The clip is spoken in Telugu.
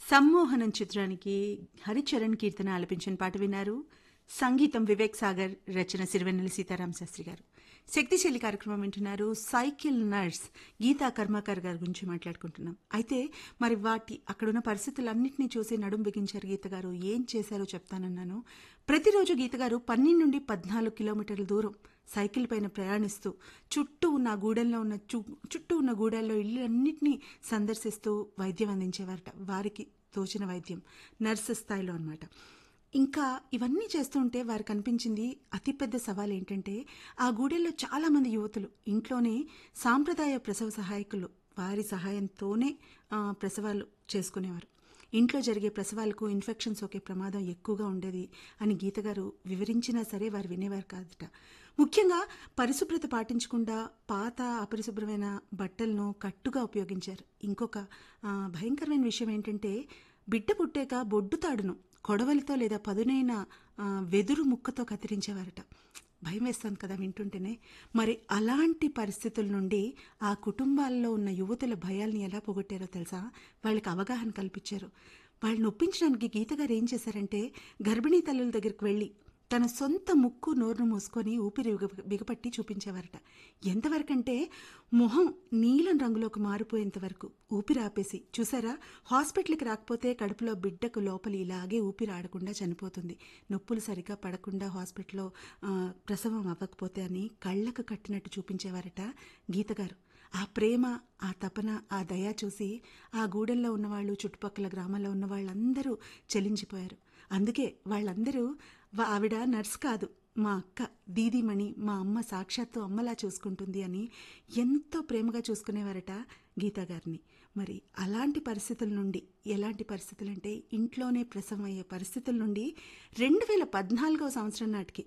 సమ్మోహనం చిత్రానికి హరిచరణ్ కీర్తన ఆలపించిన పాట విన్నారు సంగీతం వివేక్ సాగర్ రచన సిరివెన్నెల సీతారాం శాస్త్రి గారు శక్తిశైలి కార్యక్రమం వింటున్నారు సైకిల్ నర్స్ గీతా కర్మాకర్ గారి గురించి మాట్లాడుకుంటున్నాం అయితే మరి వాటి అక్కడున్న పరిస్థితులన్నింటినీ చూసి నడుం బిగించారు గీత గారు ఏం చేశారో చెప్తానన్నాను ప్రతిరోజు గీత గారు పన్నెండు నుండి పద్నాలుగు కిలోమీటర్ల దూరం సైకిల్ పైన ప్రయాణిస్తూ చుట్టూ ఉన్న ఆ గూడెల్లో ఉన్న చు చుట్టూ ఉన్న గూడెల్లో ఇళ్ళన్నింటినీ సందర్శిస్తూ వైద్యం అందించేవారట వారికి తోచిన వైద్యం నర్సు స్థాయిలో అనమాట ఇంకా ఇవన్నీ చేస్తుంటే వారికి అనిపించింది అతిపెద్ద సవాల్ ఏంటంటే ఆ గూడెల్లో చాలామంది యువతులు ఇంట్లోనే సాంప్రదాయ ప్రసవ సహాయకులు వారి సహాయంతోనే ఆ, ప్రసవాలు చేసుకునేవారు ఇంట్లో జరిగే ప్రసవాలకు ఇన్ఫెక్షన్ సోకే ప్రమాదం ఎక్కువగా ఉండేది అని గీత గారు వివరించినా సరే వారు వినేవారు కాదట ముఖ్యంగా పరిశుభ్రత పాటించకుండా పాత అపరిశుభ్రమైన బట్టలను కట్టుగా ఉపయోగించారు ఇంకొక ఆ, భయంకరమైన విషయం ఏంటంటే బిడ్డ పుట్టాక బొడ్డు తాడును కొడవలితో లేదా పదునైన ఆ, వెదురు ముక్కతో కత్తిరించేవారట భయం వేస్తాను కదా వింటుంటేనే మరి అలాంటి పరిస్థితుల నుండి ఆ కుటుంబాల్లో ఉన్న యువతుల భయాల్ని ఎలా పోగొట్టారో తెలుసా వాళ్ళకి అవగాహన కల్పించారు వాళ్ళని ఒప్పించడానికి గీత గారు ఏం చేశారంటే గర్భిణీ తల్లుల దగ్గరికి వెళ్ళి తన సొంత ముక్కు నోరును మూసుకొని ఊపిరి బిగ- బిగపట్టి చూపించేవారట ఎంతవరకంటే మొహం నీలం రంగులోకి మారిపోయేంత వరకు ఊపిరి ఆపేసి చూసారా హాస్పిటల్కి రాకపోతే కడుపులో బిడ్డకు లోపల ఇలాగే ఊపిరి ఆడకుండా చనిపోతుంది నొప్పులు సరిగా పడకుండా హాస్పిటల్లో ఆ, ప్రసవం అవ్వకపోతే అని కళ్ళకు కట్టినట్టు చూపించేవారట గీతగారు ఆ ప్రేమ ఆ తపన ఆ దయ చూసి ఆ గూడెల్లో ఉన్నవాళ్ళు చుట్టుపక్కల గ్రామాల్లో ఉన్న వాళ్ళందరూ చలించిపోయారు అందుకే వాళ్ళందరూ "వా- ఆవిడ నర్స్ కాదు మా అక్క దీదీమణి మా అమ్మ సాక్షాత్తు అమ్మలా చూసుకుంటుంది అని ఎంతో ప్రేమగా చూసుకునేవారట గీతా గారిని మరి అలాంటి పరిస్థితుల నుండి ఎలాంటి పరిస్థితులు అంటే ఇంట్లోనే ప్రసవం అయ్యే పరిస్థితుల నుండి రెండు వేల పద్నాలుగవ సంవత్సరం నాటికి